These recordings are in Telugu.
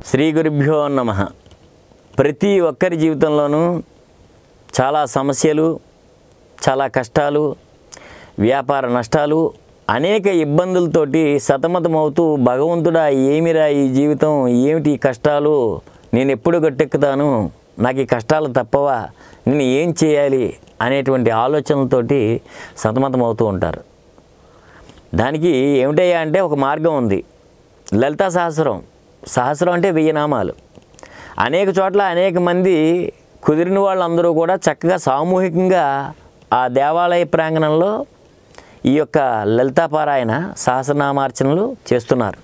శ్రీ గురుభ్యో నమ ప్రతి ఒక్కరి జీవితంలోనూ చాలా సమస్యలు చాలా కష్టాలు వ్యాపార నష్టాలు అనేక ఇబ్బందులతోటి సతమతమవుతూ భగవంతుడా ఏమిరా ఈ జీవితం ఏమిటి ఈ కష్టాలు నేను ఎప్పుడు గట్టెక్కుతాను నాకు ఈ కష్టాలు తప్పవా నేను ఏం చేయాలి అనేటువంటి ఆలోచనలతోటి సతమతమవుతూ ఉంటారు దానికి ఏమిటయ్యా అంటే ఒక మార్గం ఉంది లలితా సహస్రం సహస్రం అంటే వెయ్యి నామాలు అనేక చోట్ల అనేక మంది కుదిరిన వాళ్ళందరూ కూడా చక్కగా సామూహికంగా ఆ దేవాలయ ప్రాంగణంలో ఈ యొక్క లలితాపారాయణ సహస్రనామార్చనలు చేస్తున్నారు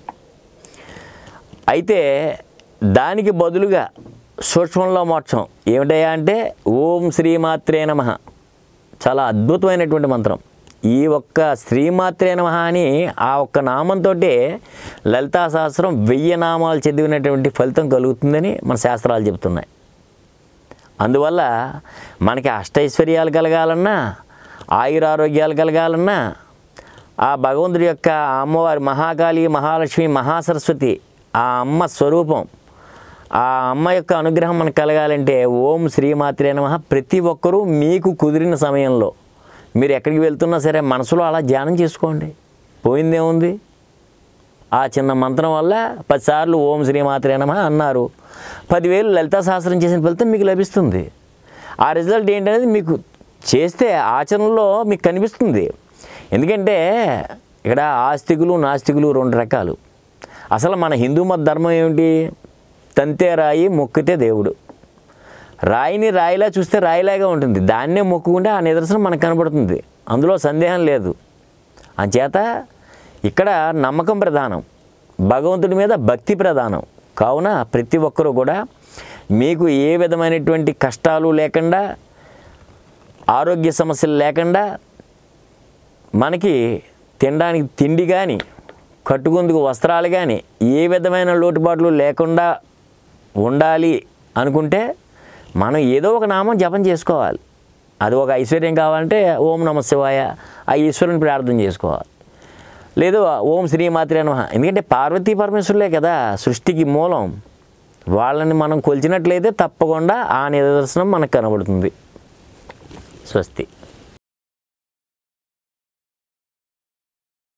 అయితే దానికి బదులుగా సూక్ష్మంలో మోక్షం ఏమిటయ్యా అంటే ఓం శ్రీమాత్రే నమ చాలా అద్భుతమైనటువంటి మంత్రం ఈ ఒక్క శ్రీమాత్రే నమ అని ఆ ఒక్క నామంతో లలితా సహస్రం వెయ్యి నామాలు చదివినటువంటి ఫలితం కలుగుతుందని మన శాస్త్రాలు చెబుతున్నాయి అందువల్ల మనకి అష్టైశ్వర్యాలు కలగాలన్నా ఆయురారోగ్యాలు కలగాలన్నా ఆ భగవంతుడి యొక్క ఆ అమ్మవారి మహాకాళి మహాలక్ష్మి మహాసరస్వతి ఆ అమ్మ స్వరూపం ఆ అమ్మ యొక్క అనుగ్రహం మనకు కలగాలంటే ఓం శ్రీమాత్రే నమ ప్రతి ఒక్కరూ మీకు కుదిరిన సమయంలో మీరు ఎక్కడికి వెళ్తున్నా సరే మనసులో అలా ధ్యానం చేసుకోండి పోయిందేముంది ఆ చిన్న మంత్రం వల్ల పదిసార్లు ఓం శ్రీమాత్రే నమ అన్నారు పదివేలు లలితా సహస్రం చేసిన ఫలితం మీకు లభిస్తుంది ఆ రిజల్ట్ ఏంటనేది మీకు చేస్తే ఆచరణలో మీకు కనిపిస్తుంది ఎందుకంటే ఇక్కడ ఆస్తికులు నాస్తికులు రెండు రకాలు అసలు మన హిందూ మత ధర్మం ఏమిటి తంతే రాయి మొక్కితే దేవుడు రాయిని రాయిలా చూస్తే రాయిలాగా ఉంటుంది దాన్నే మొక్కుకుంటే ఆ నిదర్శనం మనకు కనబడుతుంది అందులో సందేహం లేదు అంచేత ఇక్కడ నమ్మకం ప్రధానం భగవంతుడి మీద భక్తి ప్రధానం కావున ప్రతి ఒక్కరూ కూడా మీకు ఏ విధమైనటువంటి కష్టాలు లేకుండా ఆరోగ్య సమస్యలు లేకుండా మనకి తినడానికి తిండి కానీ కట్టుకుందుకు వస్త్రాలు కానీ ఏ విధమైన లోటుపాట్లు లేకుండా ఉండాలి అనుకుంటే మనం ఏదో ఒక నామం జపం చేసుకోవాలి అది ఒక ఐశ్వర్యం కావాలంటే ఓం నమ శివాయ ఆ ఈశ్వరుని ప్రార్థన చేసుకోవాలి లేదు ఓం శ్రీమాత్రే నమ ఎందుకంటే పార్వతీ పరమేశ్వరులే కదా సృష్టికి మూలం వాళ్ళని మనం కొలిచినట్లయితే తప్పకుండా ఆ నిదర్శనం మనకు కనబడుతుంది స్వస్తి